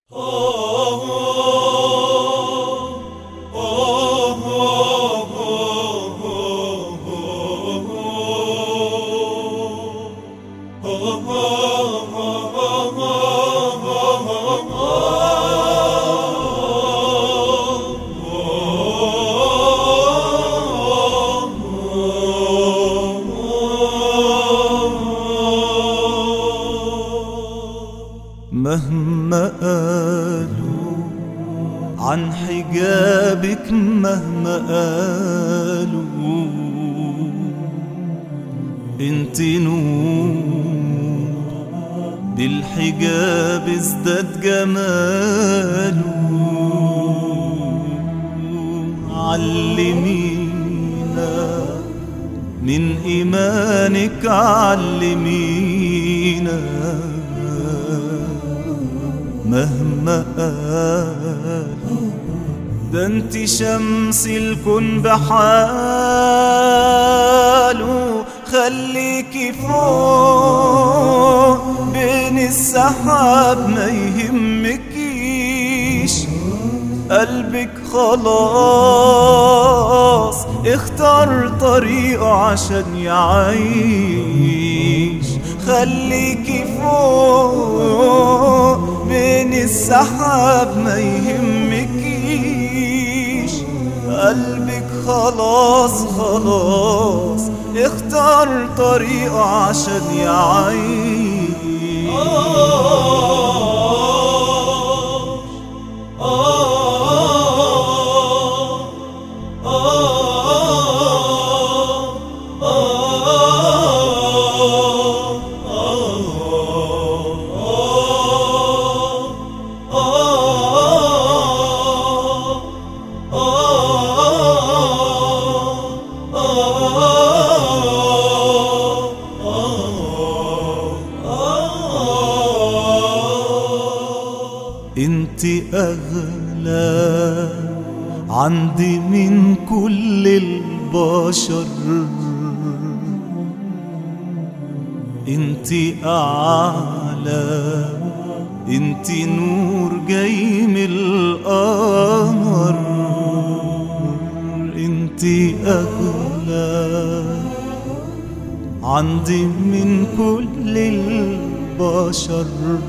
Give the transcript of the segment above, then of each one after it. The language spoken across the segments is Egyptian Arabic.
مهما قالوا عن حجابك مهما قالوا انت نور بالحجاب ازداد جماله علمينا من إيمانك علمينا مهما قالوا ده انت شمس الكون بحاله خليكي فوق بين السحاب ما يهمكيش قلبك خلاص اختار طريقه عشان يعيش خليكي فوق بين السحاب ما يهمكيش قلبك خلاص خلاص اختار طريقه عشان يعيش انت اغلى عندي من كل البشر انت اعلى انت نور جاي من القمر انت اغلى عندي من كل البشر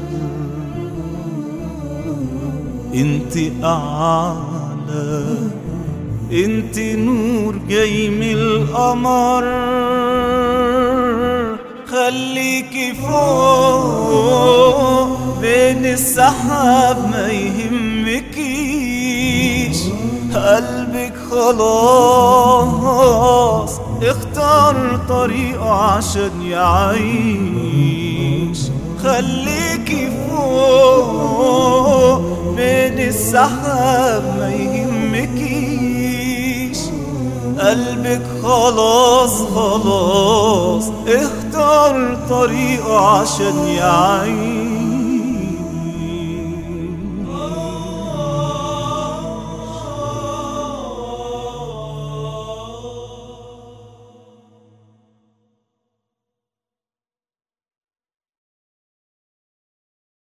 انت اعلى انت نور جاي من القمر خليكي فوق بين السحاب ما يهمكيش قلبك خلاص اختار طريقه عشان يعيش خليكي فوق بين السحاب ما يهمكيش قلبك خلاص خلاص اختار طريقه عشان يعيش